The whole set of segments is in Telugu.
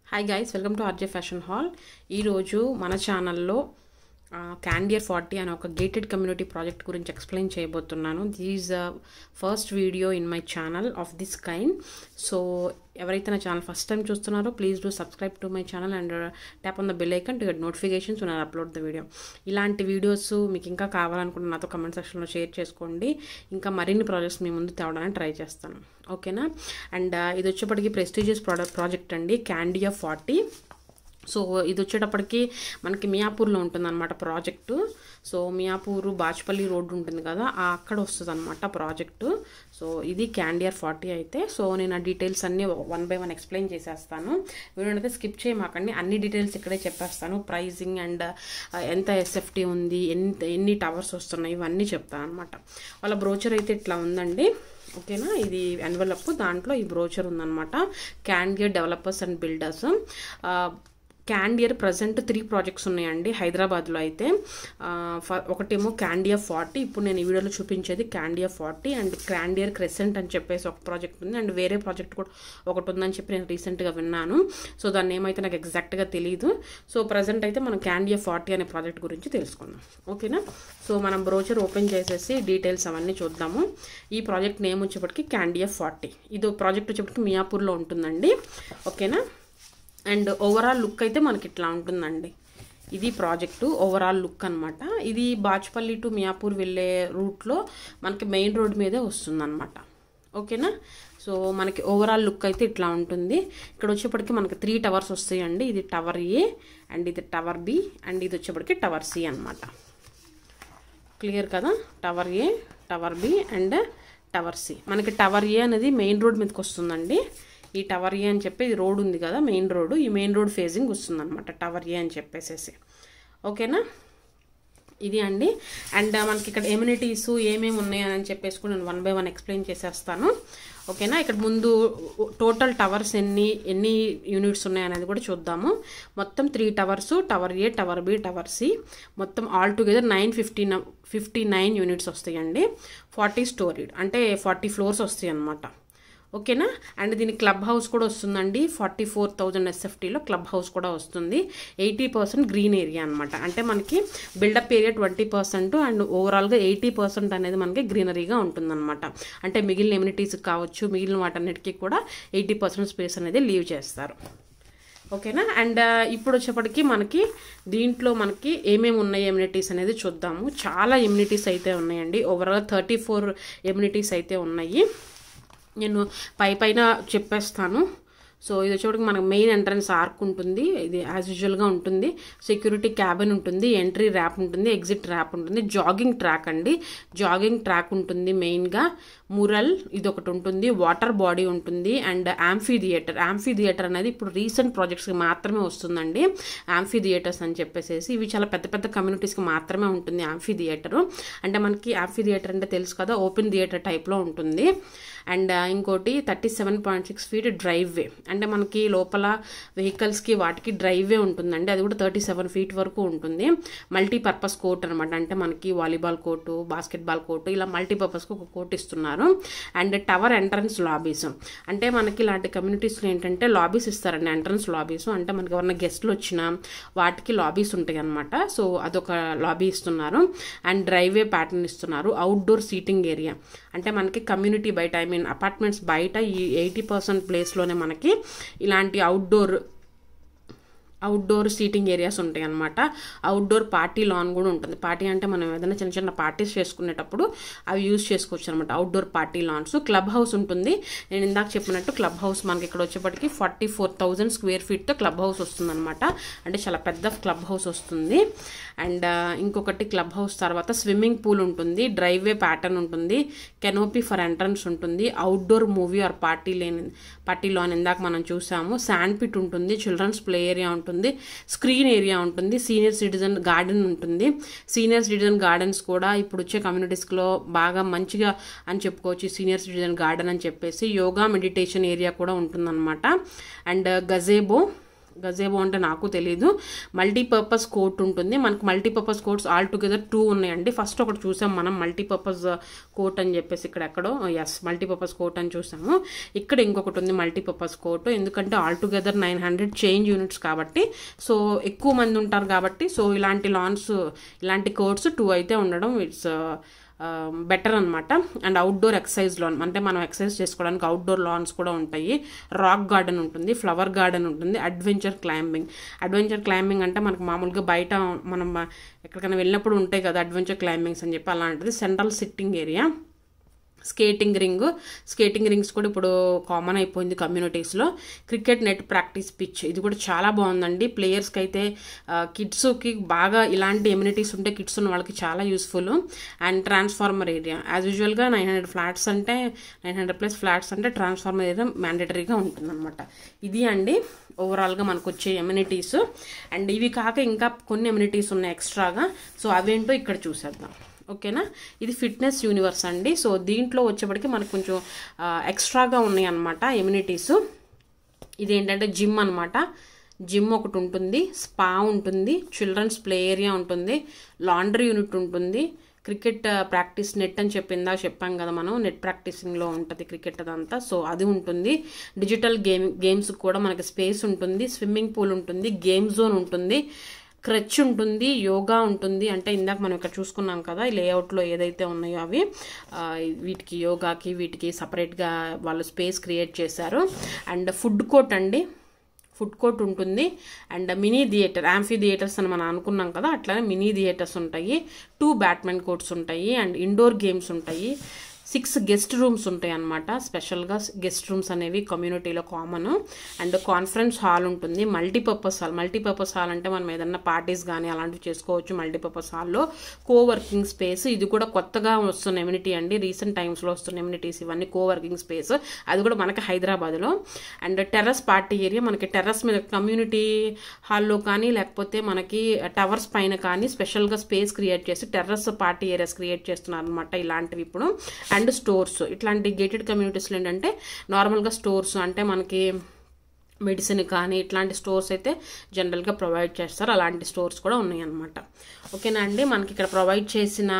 hi guys welcome to RJ fashion hall ఈరోజు మన ఛానల్లో క్యాండియర్ ఫార్టీ అనే ఒక గేటెడ్ కమ్యూనిటీ ప్రాజెక్ట్ గురించి ఎక్స్ప్లెయిన్ చేయబోతున్నాను this first video in my channel of this kind so ఎవరైతే నా ఛానల్ ఫస్ట్ టైం చూస్తున్నారో please do subscribe to my channel and tap on the bell icon to get notifications నేను అప్లోడ్ ద వీడియో ఇలాంటి వీడియోస్ మీకు ఇంకా కావాలనుకుంటే నాతో కమెంట్ సెక్షన్లో షేర్ చేసుకోండి ఇంకా మరిన్ని ప్రాజెక్ట్స్ మీ ముందు తేవడానికి ట్రై చేస్తాను ఓకేనా అండ్ ఇది వచ్చేప్పటికి ప్రెస్టీజియస్ ప్రోడక్ట్ ప్రాజెక్ట్ అండి క్యాండియా ఫార్టీ సో ఇది వచ్చేటప్పటికి మనకి మియాపూర్లో ఉంటుందన్నమాట project so Miyapur Bachupally road ఉంటుంది కదా ఆ అక్కడ వస్తుంది అనమాట ప్రాజెక్టు సో ఇది క్యాండియర్ ఫార్టీ అయితే సో నేను ఆ డీటెయిల్స్ అన్నీ వన్ బై వన్ ఎక్స్ప్లెయిన్ చేసేస్తాను వీడియో అయితే స్కిప్ చేయమాకండి అన్ని డీటెయిల్స్ ఇక్కడే చెప్పేస్తాను ప్రైజింగ్ అండ్ ఎంత ఎస్ఎఫ్టీ ఉంది ఎంత ఎన్ని టవర్స్ వస్తున్నాయి ఇవన్నీ చెప్తాను అనమాట వాళ్ళ బ్రోచర్ అయితే ఇట్లా ఉందండి ఓకేనా ఇది ఎన్వలప్ దాంట్లో ఈ బ్రోచర్ ఉందన్నమాట Candeur developers and builders Candeur present three projects ఉన్నాయండి హైదరాబాద్లో అయితే ఒకటేమో క్యాండియా ఫార్టీ ఇప్పుడు నేను ఈ వీడియోలో చూపించేది Candeur forty and Candeur crescent అని చెప్పేసి ఒక ప్రాజెక్ట్ ఉంది అండ్ వేరే ప్రాజెక్ట్ కూడా ఒకటి ఉందని చెప్పి నేను రీసెంట్గా విన్నాను సో దాన్ని ఏమైతే నాకు ఎగ్జాక్ట్గా తెలియదు సో ప్రజెంట్ అయితే మనం క్యాండియా ఫార్టీ అనే ప్రాజెక్ట్ గురించి తెలుసుకుందాం ఓకేనా సో మనం బ్రోచర్ ఓపెన్ చేసేసి డీటెయిల్స్ అవన్నీ చూద్దాము ఈ ప్రాజెక్ట్ నేమ్ వచ్చేప్పటికి క్యాండియా ఫార్టీ ఇది ప్రాజెక్ట్ వచ్చేప్పటికి మియాపూర్లో ఉంటుందండి ఓకేనా అండ్ ఓవరాల్ లుక్ అయితే మనకి ఇట్లా ఉంటుందండి ఇది ప్రాజెక్టు ఓవరాల్ లుక్ అనమాట ఇది బాచ్పల్లి టు మియాపూర్ వెళ్ళే రూట్లో మనకి మెయిన్ రోడ్ మీదే వస్తుందన్నమాట ఓకేనా సో మనకి ఓవరాల్ లుక్ అయితే ఇట్లా ఉంటుంది ఇక్కడ వచ్చేప్పటికి మనకి త్రీ టవర్స్ వస్తాయండి ఇది టవర్ ఏ అండ్ ఇది టవర్ బి అండ్ ఇది వచ్చేప్పటికి టవర్ సి అనమాట క్లియర్ కదా tower A tower B and tower C మనకి టవర్ ఏ అనేది మెయిన్ రోడ్ మీదకి వస్తుందండి ఈ టవర్ ఏ అని చెప్పి ఇది రోడ్ ఉంది కదా మెయిన్ రోడ్ ఈ మెయిన్ రోడ్ ఫేజింగ్ వస్తుంది అనమాట టవర్ ఏ అని చెప్పేసేసి ఓకేనా ఇది అండి అండ్ మనకి ఇక్కడ ఎమ్యూనిటీస్ ఏమేమి ఉన్నాయని చెప్పేసి కూడా నేను వన్ బై వన్ ఎక్స్ప్లెయిన్ చేసేస్తాను ఓకేనా ఇక్కడ ముందు టోటల్ టవర్స్ ఎన్ని ఎన్ని యూనిట్స్ ఉన్నాయనేది కూడా చూద్దాము మొత్తం three towers tower A tower B tower C మొత్తం all together nine fifty fifty nine units వస్తాయండి ఫార్టీ స్టోరీడ్ అంటే ఫార్టీ ఫ్లోర్స్ వస్తాయి అనమాట ఓకేనా అండ్ దీని క్లబ్ హౌస్ కూడా వస్తుందండి ఫార్టీ ఫోర్ థౌజండ్ ఎస్ఎఫ్టీలో క్లబ్ హౌస్ కూడా వస్తుంది ఎయిటీ పర్సెంట్ గ్రీన్ ఏరియా అనమాట అంటే మనకి built-up area twenty percent and ఓవరాల్గా ఎయిటీ పర్సెంట్ అనేది మనకి గ్రీనరీగా ఉంటుందన్నమాట అంటే మిగిలిన ఎమ్యూనిటీస్ కావచ్చు మిగిలిన వాటన్నిటికీ కూడా ఎయిటీ పర్సెంట్ స్పేస్ అనేది లీవ్ చేస్తారు ఓకేనా అండ్ ఇప్పుడు వచ్చేప్పటికి మనకి దీంట్లో మనకి ఏమేమి ఉన్నాయి ఎమ్యూనిటీస్ అనేది చూద్దాము చాలా ఎమ్యూనిటీస్ అయితే ఉన్నాయండి ఓవరాల్గా థర్టీ ఫోర్ ఎమ్యూనిటీస్ అయితే ఉన్నాయి నేను పై పైన చెప్పేస్తాను సో ఇది వచ్చేప్పటికి మనకు మెయిన్ ఎంట్రన్స్ ఆర్క్ ఉంటుంది ఇది యాజ్ యూజువల్గా ఉంటుంది సెక్యూరిటీ క్యాబిన్ ఉంటుంది ఎంట్రీ ర్యాప్ ఉంటుంది ఎగ్జిట్ ర్యాప్ ఉంటుంది జాగింగ్ ట్రాక్ అండి జాగింగ్ ట్రాక్ ఉంటుంది మెయిన్గా మురల్ ఇది ఒకటి ఉంటుంది వాటర్ బాడీ ఉంటుంది and amphitheatre amphitheatre అనేది ఇప్పుడు రీసెంట్ ప్రాజెక్ట్స్కి మాత్రమే వస్తుందండి యాంఫీ థియేటర్స్ అని చెప్పేసి ఇవి చాలా పెద్ద పెద్ద కమ్యూనిటీస్కి మాత్రమే ఉంటుంది యాంఫీ థియేటర్ అంటే మనకి యాంఫీ థియేటర్ అంటే తెలుసు కదా ఓపెన్ థియేటర్ టైప్లో ఉంటుంది అండ్ ఇంకోటి thirty seven point six feet driveway అంటే మనకి లోపల వెహికల్స్కి వాటికి డ్రైవ్ వే ఉంటుందండి అది కూడా థర్టీ సెవెన్ ఫీట్ వరకు ఉంటుంది మల్టీపర్పస్ కోర్ట్ అనమాట అంటే మనకి వాలీబాల్ కోర్టు బాస్కెట్బాల్ కోర్టు ఇలా మల్టీపర్పస్కి ఒక కోర్ట్ ఇస్తున్నారు అండ్ టవర్ ఎంట్రన్స్ లాబీస్ అంటే మనకి ఇలాంటి కమ్యూనిటీస్లో ఏంటంటే లాబీస్ ఇస్తారండి ఎంట్రన్స్ లాబీస్ అంటే మనకి ఎవరైనా గెస్ట్లు వచ్చినా వాటికి లాబీస్ ఉంటాయి అనమాట సో అదొక లాబీ ఇస్తున్నారు అండ్ డ్రైవే ప్యాటర్న్ ఇస్తున్నారు అవుట్డోర్ సీటింగ్ ఏరియా అంటే మనకి కమ్యూనిటీ బయట ఐ మీన్ అపార్ట్మెంట్స్ బయట ఈ ఎయిటీ పర్సెంట్ ప్లేస్లోనే మనకి ఇలాంటి అవుట్డోర్ అవుట్డోర్ సీటింగ్ ఏరియాస్ ఉంటాయి అనమాట అవుట్డోర్ పార్టీ లాన్ కూడా ఉంటుంది పార్టీ అంటే మనం ఏదైనా చిన్న చిన్న పార్టీస్ చేసుకునేటప్పుడు అవి యూజ్ చేసుకోవచ్చు అనమాట outdoor party lawns club house ఉంటుంది నేను ఇందాక చెప్పినట్టు క్లబ్ హౌస్ మనకి ఇక్కడ వచ్చేప్పటికి ఫార్టీ ఫోర్ థౌజండ్ స్క్వేర్ ఫీట్తో క్లబ్ హౌస్ వస్తుందన్నమాట అంటే చాలా పెద్ద క్లబ్ హౌస్ వస్తుంది అండ్ ఇంకొకటి క్లబ్ హౌస్ తర్వాత స్విమ్మింగ్ పూల్ ఉంటుంది డ్రైవే ప్యాటర్న్ ఉంటుంది కెనోపీ ఫర్ ఎంట్రన్స్ ఉంటుంది అవుట్డోర్ మూవీ ఆర్ పార్టీ లేని పార్టీ లాన్ ఇందాక మనం చూసాము శాండ్ పిట్ ఉంటుంది చిల్డ్రన్స్ ప్లే ఏరియా ఉంటుంది ఉంటుంది స్క్రీన్ ఏరియా ఉంటుంది సీనియర్ సిటిజన్ గార్డెన్ ఉంటుంది సీనియర్ సిటిజన్ గార్డెన్స్ కూడా ఇప్పుడు వచ్చే కమ్యూనిటీస్లో బాగా మంచిగా అని చెప్పుకోవచ్చు సీనియర్ సిటిజన్ గార్డెన్ అని చెప్పేసి యోగా మెడిటేషన్ ఏరియా కూడా ఉంటుందన్నమాట అండ్ గజేబో గజేబో అంటే నాకు తెలియదు మల్టీపర్పస్ కోట్ ఉంటుంది మనకు multipurpose courts all together two ఉన్నాయండి ఫస్ట్ ఒకటి చూసాం మనం మల్టీపర్పస్ కోట్ అని చెప్పేసి ఇక్కడ ఎక్కడో ఎస్ మల్టీపర్పస్ కోట్ అని చూసాము ఇక్కడ ఇంకొకటి ఉంది మల్టీపర్పస్ కోట్ ఎందుకంటే all together nine hundred change units కాబట్టి సో ఎక్కువ మంది ఉంటారు కాబట్టి సో ఇలాంటి లాన్స్ ఇలాంటి కోట్స్ టూ అయితే ఉండడం ఇట్స్ బెటర్ అనమాట అండ్ అవుట్డోర్ ఎక్సర్సైజ్ లాన్ అంటే మనం ఎక్సర్సైజ్ చేసుకోవడానికి అవుట్డోర్ లాన్స్ కూడా ఉంటాయి రాక్ గార్డెన్ ఉంటుంది ఫ్లవర్ గార్డెన్ ఉంటుంది అడ్వెంచర్ క్లైంబింగ్ అడ్వెంచర్ క్లైంబింగ్ అంటే మనకు మామూలుగా బయట మనం ఎక్కడికైనా వెళ్ళినప్పుడు ఉంటాయి కదా అడ్వెంచర్ క్లైంబింగ్స్ అని చెప్పి అలాంటిది central sitting area skating ring skating rings కూడా ఇప్పుడు కామన్ అయిపోయింది కమ్యూనిటీస్లో క్రికెట్ నెట్ ప్రాక్టీస్ పిచ్ ఇది కూడా చాలా బాగుందండి ప్లేయర్స్కి అయితే కిడ్స్కి బాగా ఇలాంటి ఎమ్యూనిటీస్ ఉంటే కిడ్స్ ఉన్న వాళ్ళకి చాలా useful and transformer area as యూజువల్గా నైన్ హండ్రెడ్ ఫ్లాట్స్ అంటే నైన్ హండ్రెడ్ ప్లస్ ఫ్లాట్స్ అంటే ట్రాన్స్ఫార్మర్ ఏరియా మ్యాండేటరీగా ఉంటుందన్నమాట ఇది అండి ఓవరాల్గా మనకు వచ్చే ఎమ్యూనిటీస్ అండ్ ఇవి కాక ఇంకా కొన్ని ఎమ్యూనిటీస్ ఉన్నాయి ఎక్స్ట్రాగా సో అవేంటో ఇక్కడ చూసేద్దాం ఓకేనా ఇది ఫిట్నెస్ యూనివర్స్ అండి సో దీంట్లో వచ్చేప్పటికి మనకు కొంచెం ఎక్స్ట్రాగా ఉన్నాయి అనమాట ఎమ్యూనిటీస్ ఇది ఏంటంటే జిమ్ అనమాట జిమ్ ఒకటి ఉంటుంది స్పా ఉంటుంది చిల్డ్రన్స్ ప్లే ఏరియా ఉంటుంది లాండ్రీ యూనిట్ ఉంటుంది క్రికెట్ ప్రాక్టీస్ నెట్ అని చెప్పిందా చెప్పాం కదా మనం నెట్ ప్రాక్టీసింగ్లో ఉంటుంది క్రికెట్ అదంతా సో అది ఉంటుంది డిజిటల్ గేమ్ గేమ్స్ కూడా మనకి స్పేస్ ఉంటుంది స్విమ్మింగ్ పూల్ ఉంటుంది గేమ్ జోన్ ఉంటుంది క్రచ్ ఉంటుంది యోగా ఉంటుంది అంటే ఇందాక మనం ఇక్కడ చూసుకున్నాం కదా ఈ లేఅవుట్లో ఏదైతే ఉన్నాయో అవి వీటికి యోగాకి వీటికి సపరేట్గా వాళ్ళు స్పేస్ క్రియేట్ చేశారు అండ్ ఫుడ్ కోర్ట్ అండి ఫుడ్ కోర్ట్ ఉంటుంది and mini theatre amphitheatres అని మనం అనుకున్నాం కదా అట్లానే మినీ థియేటర్స్ ఉంటాయి టూ బ్యాడ్మింటన్ కోర్ట్స్ ఉంటాయి అండ్ ఇండోర్ గేమ్స్ ఉంటాయి సిక్స్ గెస్ట్ రూమ్స్ ఉంటాయి అన్నమాట స్పెషల్గా గెస్ట్ రూమ్స్ అనేవి కమ్యూనిటీలో కామన్ అండ్ కాన్ఫరెన్స్ హాల్ ఉంటుంది మల్టీపర్పస్ హాల్ మల్టీపర్పస్ హాల్ అంటే మనం ఏదన్నా పార్టీస్ కానీ అలాంటివి చేసుకోవచ్చు మల్టీపర్పస్ హాల్లో కోవర్కింగ్ స్పేస్ ఇది కూడా కొత్తగా వస్తున్న ఎమ్యూనిటీ అండి రీసెంట్ టైమ్స్లో వస్తున్న ఎమ్యూనిటీస్ ఇవన్నీ కోవర్కింగ్ స్పేస్ అది కూడా మనకి హైదరాబాద్లో అండ్ టెర్రస్ పార్టీ ఏరియా మనకి టెర్రస్ మీద కమ్యూనిటీ హాల్లో కానీ లేకపోతే మనకి టవర్స్ పైన కానీ స్పెషల్గా స్పేస్ క్రియేట్ చేసి టెర్రస్ పార్టీ ఏరియాస్ క్రియేట్ చేస్తున్నారు అనమాట ఇలాంటివి ఇప్పుడు అండ్ స్టోర్స్ ఇట్లాంటి గేటెడ్ కమ్యూనిటీస్లో ఏంటంటే నార్మల్గా స్టోర్స్ అంటే మనకి మెడిసిన్ కానీ ఇట్లాంటి స్టోర్స్ అయితే జనరల్గా ప్రొవైడ్ చేస్తారు అలాంటి స్టోర్స్ కూడా ఉన్నాయన్నమాట ఓకేనా అండి మనకి ఇక్కడ ప్రొవైడ్ చేసిన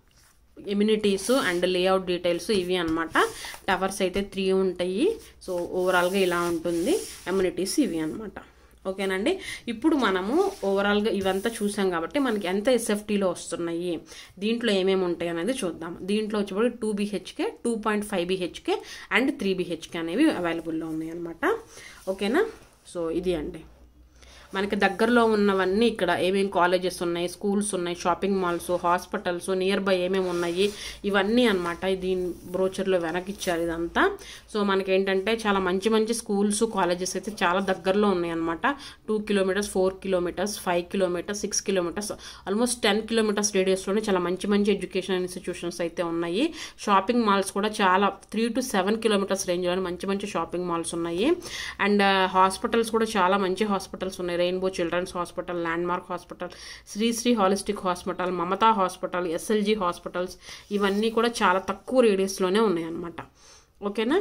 ఎమ్యూనిటీస్ అండ్ లేఅవుట్ డీటెయిల్స్ ఇవి అనమాట టవర్స్ అయితే త్రీ ఉంటాయి సో ఓవరాల్గా ఇలా ఉంటుంది ఎమ్యూనిటీస్ ఇవి అనమాట ఓకేనండి ఇప్పుడు మనము ఓవరాల్గా ఇవంతా చూసాం కాబట్టి మనకి ఎంత ఎస్ఎఫ్టీలో వస్తున్నాయి దీంట్లో ఏమేమి ఉంటాయి అనేది చూద్దాం దీంట్లో వచ్చేప్పుడు two BHK two point five BHK and three BHK అనేవి అవైలబుల్లో ఉన్నాయి అనమాట ఓకేనా సో ఇది అండి మనకి దగ్గరలో ఉన్నవన్నీ ఇక్కడ ఏమేమి కాలేజెస్ ఉన్నాయి స్కూల్స్ ఉన్నాయి shopping malls hospitals nearby ఏమేమి ఉన్నాయి ఇవన్నీ అనమాట దీని బ్రోచర్లో వెనకిచ్చారు ఇదంతా సో మనకి ఏంటంటే చాలా మంచి మంచి స్కూల్స్ కాలేజెస్ అయితే చాలా దగ్గరలో ఉన్నాయి అనమాట two kilometres four kilometres five kilometres six kilometres almost ten kilometres రేడియస్లోనే చాలా మంచి మంచి ఎడ్యుకేషన్ ఇన్స్టిట్యూషన్స్ అయితే ఉన్నాయి షాపింగ్ మాల్స్ కూడా చాలా త్రీ టు సెవెన్ కిలోమీటర్స్ రేంజ్లోనే మంచి మంచి షాపింగ్ మాల్స్ ఉన్నాయి అండ్ హాస్పిటల్స్ కూడా చాలా మంచి హాస్పిటల్స్ ఉన్నాయి Rainbow Children's Hospital Landmark Hospital Sri Sri Holistic Hospital Mamata Hospital SLG Hospitals ఇవన్నీ కూడా చాలా తక్కువ రేడియస్లోనే ఉన్నాయి అన్నమాట ఓకేనా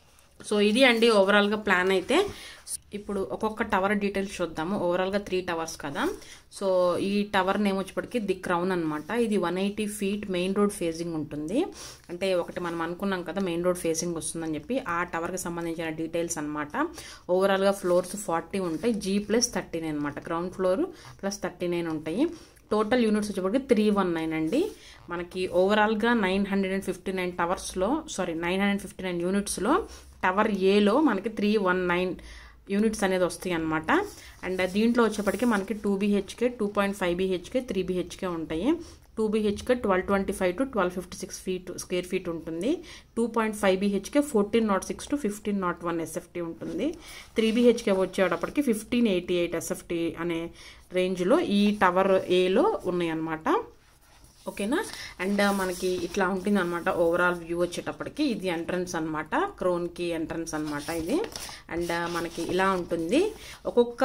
సో ఇది అండి ఓవరాల్గా ప్లాన్ అయితే ఇప్పుడు ఒక్కొక్క టవర్ డీటెయిల్స్ చూద్దాము ఓవరాల్గా త్రీ టవర్స్ కదా సో ఈ టవర్ నేమ్ వచ్చేప్పటికి ది క్రౌన్ అనమాట ఇది one eighty feet main road facing ఉంటుంది అంటే ఒకటి మనం అనుకున్నాం కదా మెయిన్ రోడ్ ఫేసింగ్ వస్తుందని చెప్పి ఆ టవర్కి సంబంధించిన డీటెయిల్స్ అనమాట ఓవరాల్గా ఫ్లోర్స్ ఫార్టీ ఉంటాయి జీ ప్లస్ థర్టీ నైన్ అనమాట ground floor plus thirty nine ఉంటాయి టోటల్ యూనిట్స్ వచ్చేప్పటికి త్రీ వన్ నైన్ అండి మనకి ఓవరాల్గా nine hundred and fifty nine టవర్స్లో sorry nine hundred fifty nine యూనిట్స్లో టవర్ ఏలో మనకి త్రీ వన్ నైన్ యూనిట్స్ అనేది వస్తాయి అనమాట అండ్ దీంట్లో వచ్చేప్పటికి మనకి two BHK two point five BHK three BHK ఉంటాయి two BHK twelve twenty five to twelve fifty six feet square feet ఉంటుంది two point five BHK fourteen nought six to fifteen nought one SFT ఉంటుంది త్రీ బీహెచ్కే వచ్చేటప్పటికి ఫిఫ్టీన్ ఎయిటీ ఎయిట్ ఎస్ఎఫ్టీ అనే రేంజ్లో ఈ టవర్ ఏలో ఉన్నాయి అన్నమాట ఓకేనా అండ్ మనకి ఇట్లా ఉంటుంది అనమాట ఓవరాల్ వ్యూ వచ్చేటప్పటికి ఇది ఎంట్రన్స్ అనమాట క్రోన్కి ఎంట్రన్స్ అనమాట ఇది అండ్ మనకి ఇలా ఉంటుంది ఒక్కొక్క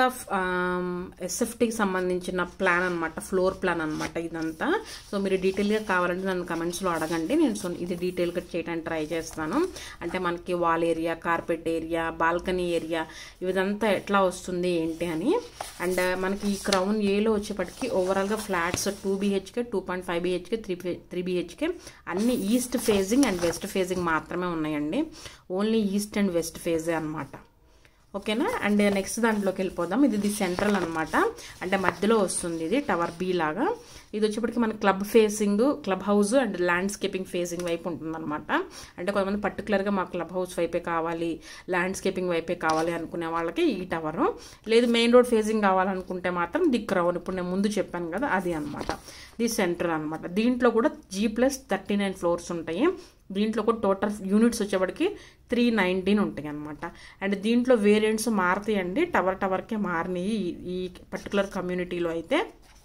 ఎస్ఎఫ్టీకి సంబంధించిన ప్లాన్ అనమాట ఫ్లోర్ ప్లాన్ అనమాట ఇదంతా సో మీరు డీటెయిల్గా కావాలంటే నన్ను కమెంట్స్లో అడగండి నేను సో ఇది డీటెయిల్గా చేయడానికి ట్రై చేస్తాను అంటే మనకి wall area carpet area balcony area ఇదంతా ఎట్లా వస్తుంది ఏంటి అని అండ్ మనకి ఈ క్రౌన్ ఏలో వచ్చేప్పటికి ఓవరాల్గా flats two BHK two point five BHK three three BHK అన్ని east facing and west facing మాత్రమే ఉన్నాయండి ఓన్లీ ఈస్ట్ అండ్ వెస్ట్ ఫేజే అనమాట ఓకేనా అండ్ నెక్స్ట్ దాంట్లోకి వెళ్ళిపోదాం ఇది ఇది సెంట్రల్ అనమాట అంటే మధ్యలో వస్తుంది ఇది టవర్ బి లాగా ఇది వచ్చేప్పటికి మన club facing club house and landscaping facing వైపు ఉంటుందన్నమాట అంటే కొంతమంది పర్టికులర్గా మా క్లబ్ హౌస్ వైపే కావాలి ల్యాండ్స్కేపింగ్ వైపే కావాలి అనుకునే వాళ్ళకి ఈ టవర్ లేదు మెయిన్ రోడ్ ఫేసింగ్ కావాలనుకుంటే మాత్రం ది క్రౌన్ ఇప్పుడు నేను ముందు చెప్పాను కదా అది అనమాట ది సెంటర్ అనమాట దీంట్లో కూడా G plus thirty nine floors ఉంటాయి దీంట్లో కూడా టోటల్ యూనిట్స్ వచ్చేప్పటికి త్రీ నైన్టీన్ ఉంటాయి అనమాట అండ్ దీంట్లో వేరియంట్స్ మారుతాయండి టవర్ టవర్కే మారినాయి ఈ పర్టికులర్ కమ్యూనిటీలో అయితే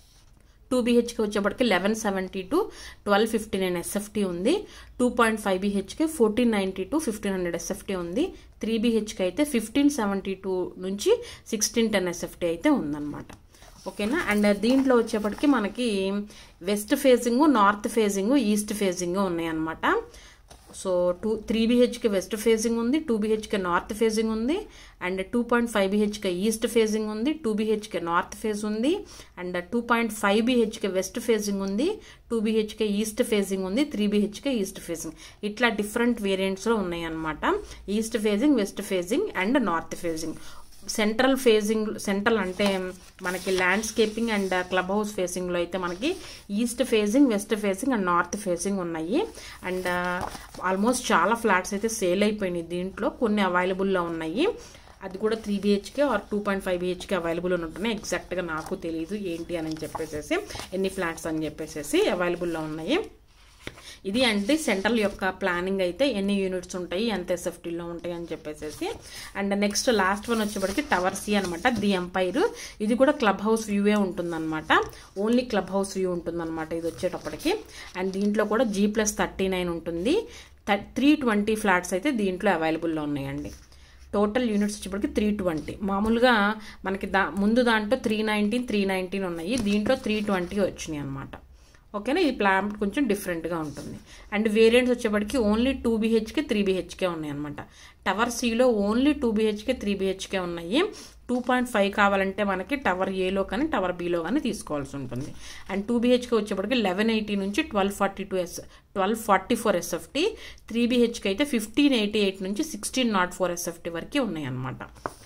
టూ బీహెచ్కే వచ్చేప్పటికి eleven seventy to twelve fifty nine SFT ఉంది two point five BHK fourteen ninety to fifteen hundred SFT ఉంది త్రీ బీహెచ్కే అయితే ఫిఫ్టీన్ సెవెంటీ టూ నుంచి సిక్స్టీన్ టెన్ ఎస్ఎఫ్టీ అయితే ఉందన్నమాట ఓకేనా అండ్ దీంట్లో వచ్చేప్పటికి మనకి west facing north facing east facing ఉన్నాయి అనమాట so two three BHK west facing ఉంది టూ బీహెచ్కే నార్త్ ఫేజింగ్ ఉంది and two point five BHK east facing ఉంది టూ బీహెచ్కే నార్త్ ఫేజ్ ఉంది and two point five BHK west facing ఉంది టూ బీహెచ్కే ఈస్ట్ ఫేజింగ్ ఉంది త్రీ బీహెచ్కే ఈస్ట్ ఫేజింగ్ ఇట్లా డిఫరెంట్ వేరియంట్స్లో ఉన్నాయి అనమాట east facing west facing and north facing central facing central అంటే మనకి ల్యాండ్స్కేపింగ్ అండ్ క్లబ్ హౌస్ ఫేసింగ్లో అయితే మనకి east facing west facing and north facing ఉన్నాయి అండ్ ఆల్మోస్ట్ చాలా ఫ్లాట్స్ అయితే సేల్ అయిపోయినాయి దీంట్లో కొన్ని అవైలబుల్లో ఉన్నాయి అది కూడా three BHK are two point five BHK available ఉంటున్నాయి ఎగ్జాక్ట్గా నాకు తెలియదు ఏంటి అని చెప్పేసి ఎన్ని ఫ్లాట్స్ అని చెప్పేసి అవైలబుల్లో ఉన్నాయి ఇది అంటే సెంట్రల్ యొక్క ప్లానింగ్ అయితే ఎన్ని యూనిట్స్ ఉంటాయి ఎంత ఎస్ఎఫ్టీలో ఉంటాయి అని చెప్పేసి అండ్ నెక్స్ట్ లాస్ట్ వన్ వచ్చేప్పటికి టవర్ సి అనమాట ది ఎంపైర్ ఇది కూడా క్లబ్ హౌస్ వ్యూవే ఉంటుందన్నమాట ఓన్లీ క్లబ్ హౌస్ వ్యూ ఉంటుందన్నమాట ఇది వచ్చేటప్పటికి అండ్ దీంట్లో కూడా జీ ప్లస్ థర్టీ నైన్ ఉంటుంది త్రీ ట్వంటీ ఫ్లాట్స్ అయితే దీంట్లో అవైలబుల్లో ఉన్నాయండి టోటల్ యూనిట్స్ వచ్చేప్పటికి త్రీ ట్వంటీ మామూలుగా మనకి దా ముందు దాంట్లో త్రీ నైన్టీన్ త్రీ నైన్టీన్ ఉన్నాయి దీంట్లో త్రీ ట్వంటీ వచ్చినాయి అనమాట ఓకేనా ఈ ప్లాన్ కొంచెం డిఫరెంట్గా ఉంటుంది అండ్ వేరియంట్స్ వచ్చేప్పటికి only two BHK three BHK ఉన్నాయి అనమాట టవర్ సిలో only two BHK three BHK ఉన్నాయి టూ పాయింట్ ఫైవ్ కావాలంటే మనకి టవర్ ఏలో కానీ టవర్ బీలో కానీ తీసుకోవాల్సి ఉంటుంది అండ్ టూ బీహెచ్కే వచ్చేప్పటికి లెవెన్ ఎయిటీ నుంచి ట్వెల్వ్ ఫార్టీ టూ ఎస్ twelve forty four SFT three BHK అయితే ఫిఫ్టీన్ ఎయిటీ ఎయిట్ నుంచి సిక్స్టీన్ నాట్ ఫోర్ ఎస్ఎఫ్టీ వరకు ఉన్నాయి అనమాట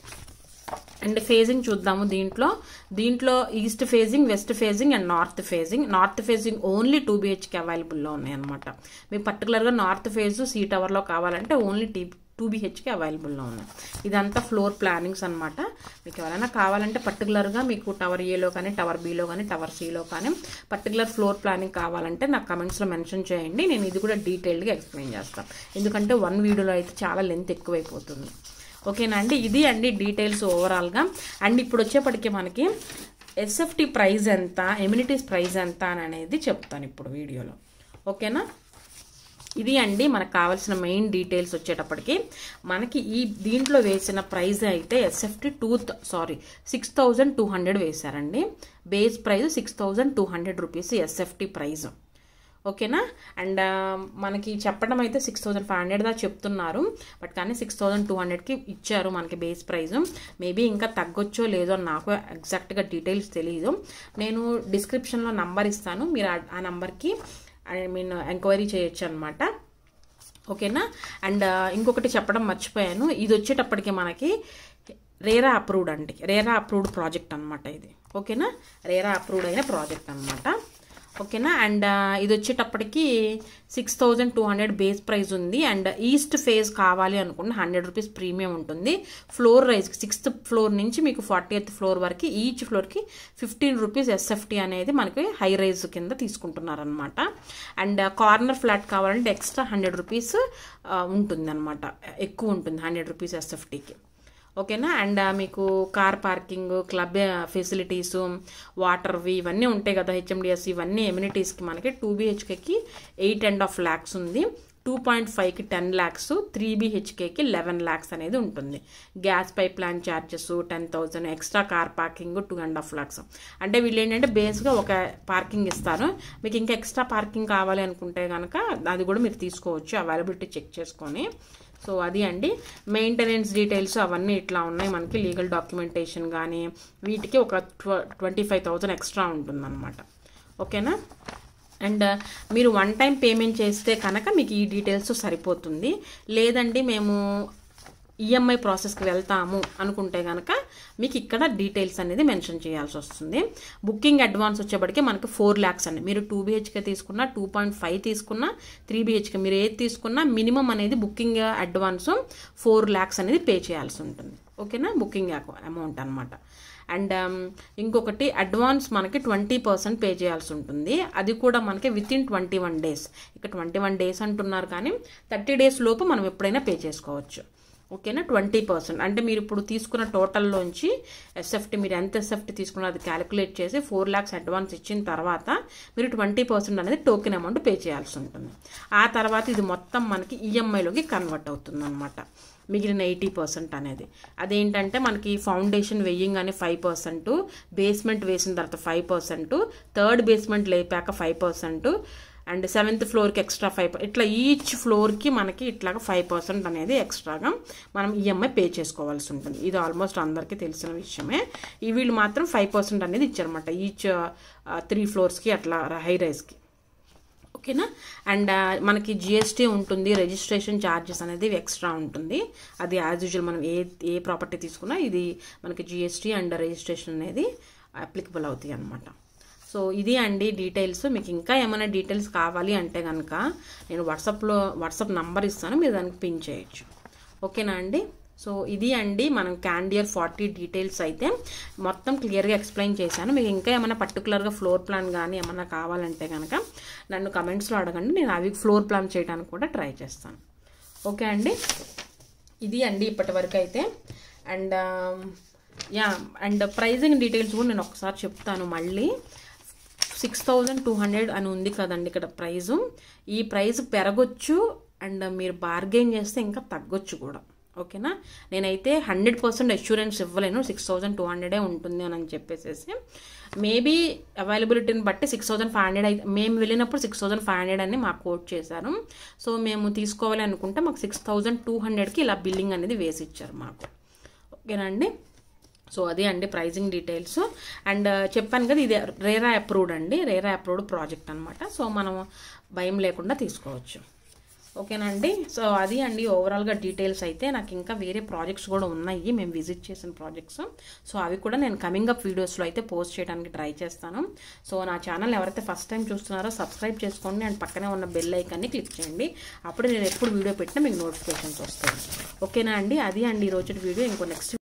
అండ్ ఫేజింగ్ చూద్దాము దీంట్లో దీంట్లో east facing west facing and north facing north facing only two BHK అవైలబుల్లో ఉన్నాయన్నమాట మీకు పర్టికులర్గా నార్త్ ఫేజ్ సీ టవర్లో కావాలంటే ఓన్లీ టీ టూ బీహెచ్కే అవైలబుల్లో ఉన్నాయి ఇదంతా ఫ్లోర్ ప్లానింగ్స్ అనమాట మీకు ఎవరైనా కావాలంటే పర్టికులర్గా మీకు టవర్ ఏలో కానీ టవర్ బీలో కానీ టవర్ సిలో కానీ పర్టికులర్ ఫ్లోర్ ప్లానింగ్ కావాలంటే నాకు కమెంట్స్లో మెన్షన్ చేయండి నేను ఇది కూడా డీటెయిల్గా ఎక్స్ప్లెయిన్ చేస్తాను ఎందుకంటే వన్ వీడియోలో అయితే చాలా లెంత్ ఎక్కువైపోతుంది ఓకేనా అండి ఇది అండి డీటెయిల్స్ ఓవరాల్గా అండ్ ఇప్పుడు వచ్చేప్పటికి మనకి ఎస్ఎఫ్టీ ప్రైస్ ఎంత ఎమ్యూనిటీస్ ప్రైస్ ఎంత అని అనేది చెప్తాను ఇప్పుడు వీడియోలో ఓకేనా ఇది అండి మనకు కావాల్సిన మెయిన్ డీటెయిల్స్ వచ్చేటప్పటికి మనకి ఈ దీంట్లో వేసిన ప్రైస్ అయితే SFT two sorry six thousand two hundred వేశారండి base price six thousand two hundred rupees SFT price ఓకేనా అండ్ మనకి చెప్పడం అయితే సిక్స్ థౌజండ్ ఫైవ్ హండ్రెడ్ దా చెప్తున్నారు బట్ కానీ సిక్స్ థౌజండ్ టూ హండ్రెడ్కి ఇచ్చారు మనకి బేస్ ప్రైస్ మేబీ ఇంకా తగ్గొచ్చో లేదో నాకు ఎగ్జాక్ట్గా డీటెయిల్స్ తెలియదు నేను డిస్క్రిప్షన్లో నంబర్ ఇస్తాను మీరు ఆ నంబర్కి ఐ మీన్ ఎంక్వైరీ చేయొచ్చు అనమాట ఓకేనా అండ్ ఇంకొకటి చెప్పడం మర్చిపోయాను ఇది వచ్చేటప్పటికి మనకి రేరా అప్రూవ్డ్ అండి రేరా అప్రూవ్డ్ ప్రాజెక్ట్ అనమాట ఇది ఓకేనా రేరా అప్రూవ్డ్ అయిన ప్రాజెక్ట్ అనమాట ఓకేనా అండ్ ఇది వచ్చేటప్పటికి six thousand two hundred base price ఉంది అండ్ ఈస్ట్ ఫేజ్ కావాలి అనుకుంటే హండ్రెడ్ రూపీస్ ప్రీమియం ఉంటుంది ఫ్లోర్ రైజ్ సిక్స్త్ ఫ్లోర్ నుంచి మీకు ఫార్టీ ఎయిత్ ఫ్లోర్ వరకు ఈచ్ ఫ్లోర్కి ఫిఫ్టీన్ రూపీస్ ఎస్ఎఫ్టీ అనేది మనకి హై రైజ్ కింద తీసుకుంటున్నారనమాట అండ్ కార్నర్ ఫ్లాట్ కావాలంటే ఎక్స్ట్రా హండ్రెడ్ రూపీస్ ఉంటుంది అనమాట ఎక్కువ ఉంటుంది హండ్రెడ్ రూపీస్ ఎస్ఎఫ్టీకి ఓకేనా అండ్ మీకు కార్ పార్కింగ్ క్లబ్ ఫెసిలిటీస్ వాటర్వి ఇవన్నీ ఉంటాయి కదా హెచ్ఎండిఎస్ ఇవన్నీ ఎమ్యూనిటీస్కి మనకి టూ బీహెచ్కేకి ఎయిట్ అండ్ హాఫ్ ల్యాక్స్ ఉంది టూ పాయింట్ ఫైవ్కి టెన్ ల్యాక్స్ త్రీ బీహెచ్కేకి లెవెన్ ల్యాక్స్ అనేది ఉంటుంది gas pipeline charges ten thousand extra car parking two and half lakhs అంటే వీళ్ళు ఏంటంటే బేస్గా ఒక పార్కింగ్ ఇస్తారు మీకు ఇంకా ఎక్స్ట్రా పార్కింగ్ కావాలి అనుకుంటే కనుక అది కూడా మీరు తీసుకోవచ్చు అవైలబిలిటీ చెక్ చేసుకొని సో అది అండి మెయింటెనెన్స్ డీటెయిల్స్ అవన్నీ ఇట్లా ఉన్నాయి మనకి లీగల్ డాక్యుమెంటేషన్ కానీ వీటికి ఒక ట్వ ట్వంటీ ఫైవ్ థౌజండ్ ఎక్స్ట్రా ఉంటుందన్నమాట ఓకేనా అండ్ మీరు వన్ టైం పేమెంట్ చేస్తే కనుక మీకు ఈ డీటెయిల్స్ సరిపోతుంది లేదండి మేము ఈఎంఐ ప్రాసెస్కి వెళ్తాము అనుకుంటే కనుక మీకు ఇక్కడ డీటెయిల్స్ అనేది మెన్షన్ చేయాల్సి వస్తుంది బుకింగ్ అడ్వాన్స్ వచ్చేప్పటికి మనకి ఫోర్ ల్యాక్స్ అండి మీరు టూ బీహెచ్కే తీసుకున్నా టూ పాయింట్ ఫైవ్ తీసుకున్నా త్రీ బీహెచ్కే మీరు ఏది తీసుకున్నా మినిమం అనేది బుకింగ్ అడ్వాన్స్ ఫోర్ ల్యాక్స్ అనేది పే చేయాల్సి ఉంటుంది ఓకేనా బుకింగ్ అమౌంట్ అనమాట అండ్ ఇంకొకటి అడ్వాన్స్ మనకి ట్వంటీ పర్సెంట్ పే చేయాల్సి ఉంటుంది అది కూడా మనకి within twenty one days ఇక ట్వంటీ వన్ డేస్ అంటున్నారు కానీ థర్టీ డేస్ లోపు మనం ఎప్పుడైనా పే చేసుకోవచ్చు ఓకేనా ట్వంటీ పర్సెంట్ అంటే మీరు ఇప్పుడు తీసుకున్న టోటల్లోంచి ఎస్ఎఫ్టీ మీరు ఎంత ఎస్ఎఫ్టీ తీసుకున్నా అది క్యాలిక్యులేట్ చేసి ఫోర్ ల్యాక్స్ అడ్వాన్స్ ఇచ్చిన తర్వాత మీరు ట్వంటీ పర్సెంట్ అనేది టోకెన్ అమౌంట్ పే చేయాల్సి ఉంటుంది ఆ తర్వాత ఇది మొత్తం మనకి ఈఎంఐలోకి కన్వర్ట్ అవుతుంది అనమాట మిగిలిన ఎయిటీ పర్సెంట్ అనేది అదేంటంటే మనకి ఫౌండేషన్ వెయ్యంగానే ఫైవ్ పర్సెంట్ బేస్మెంట్ వేసిన తర్వాత ఫైవ్ పర్సెంట్ థర్డ్ బేస్మెంట్ లేపాక ఫైవ్ పర్సెంట్ అండ్ సెవెంత్ ఫ్లోర్కి ఎక్స్ట్రా ఫైవ్ ఇట్లా ఈచ్ ఫ్లోర్కి మనకి ఇట్లాగా ఫైవ్ పర్సెంట్ అనేది ఎక్స్ట్రాగా మనం ఈఎంఐ పే చేసుకోవాల్సి ఉంటుంది ఇది ఆల్మోస్ట్ అందరికీ తెలిసిన విషయమే ఈ వీళ్ళు మాత్రం ఫైవ్ పర్సెంట్ అనేది ఇచ్చారన్నమాట ఈచ్ త్రీ ఫ్లోర్స్కి అట్లా హై రైస్కి ఓకేనా అండ్ మనకి జిఎస్టీ ఉంటుంది రిజిస్ట్రేషన్ ఛార్జెస్ అనేది ఎక్స్ట్రా ఉంటుంది అది యాజ్ యూజువల్ మనం ఏ ఏ ప్రాపర్టీ తీసుకున్నా ఇది మనకి జిఎస్టీ అండ్ రిజిస్ట్రేషన్ అనేది అప్లికబుల్ అవుతాయి అనమాట సో ఇది అండి డీటెయిల్స్ మీకు ఇంకా ఏమైనా డీటెయిల్స్ కావాలి అంటే కనుక నేను వాట్సాప్లో వాట్సాప్ నంబర్ ఇస్తాను మీరు దానికి పిన్ చేయొచ్చు ఓకేనా అండి సో ఇది అండి మనం క్యాండియర్ ఫార్టీ డీటెయిల్స్ అయితే మొత్తం క్లియర్గా ఎక్స్ప్లెయిన్ చేశాను మీకు ఇంకా ఏమైనా పర్టికులర్గా ఫ్లోర్ ప్లాన్ కానీ ఏమైనా కావాలంటే కనుక నన్ను కమెంట్స్లో అడగండి నేను అవి ఫ్లోర్ ప్లాన్ చేయడానికి కూడా ట్రై చేస్తాను ఓకే అండి ఇది అండి ఇప్పటి వరకు అయితే and ya and pricing details కూడా నేను ఒకసారి చెప్తాను మళ్ళీ సిక్స్ థౌజండ్ టూ హండ్రెడ్ అని ఉంది కదండి ఇక్కడ ప్రైజు ఈ ప్రైస్ పెరగొచ్చు అండ్ మీరు బార్గెన్ చేస్తే ఇంకా తగ్గొచ్చు కూడా ఓకేనా నేనైతే హండ్రెడ్ పర్సెంట్ అష్యూరెన్స్ ఇవ్వలేను సిక్స్ థౌజండ్ టూ హండ్రెడే ఉంటుంది అని చెప్పేసి మేబీ అవైలబిలిటీని బట్టి సిక్స్ థౌజండ్ ఫైవ్ హండ్రెడ్ అయితే మేము వెళ్ళినప్పుడు సిక్స్ థౌజండ్ ఫైవ్ హండ్రెడ్ అని మాకు కోట్ చేశారు సో మేము తీసుకోవాలి అనుకుంటే మాకు సిక్స్ థౌజండ్ టూ హండ్రెడ్కి ఇలా బిల్లింగ్ అనేది వేసి ఇచ్చారు మాకు ఓకేనా అండి సో అదే అండి ప్రైజింగ్ డీటెయిల్స్ అండ్ చెప్పాను కదా ఇది రేరా అప్రూవ్డ్ అండి రేరా అప్రూవ్డ్ ప్రాజెక్ట్ అనమాట సో మనం భయం లేకుండా తీసుకోవచ్చు ఓకేనా అండి సో అది అండి ఓవరాల్గా డీటెయిల్స్ అయితే నాకు ఇంకా వేరే ప్రాజెక్ట్స్ కూడా ఉన్నాయి మేము విజిట్ చేసిన ప్రాజెక్ట్స్ సో అవి కూడా నేను కమింగ్ అప్ వీడియోస్లో అయితే పోస్ట్ చేయడానికి ట్రై చేస్తాను సో నా ఛానల్ ఎవరైతే ఫస్ట్ టైం చూస్తున్నారో సబ్స్క్రైబ్ చేసుకోండి అండ్ పక్కనే ఉన్న బెల్ ఐకాన్ని క్లిక్ చేయండి అప్పుడు నేను ఎప్పుడు వీడియో పెట్టినా మీకు నోటిఫికేషన్స్ వస్తాయి ఓకేనా అండి అది అండి ఈరోజు వీడియో ఇంకో నెక్స్ట్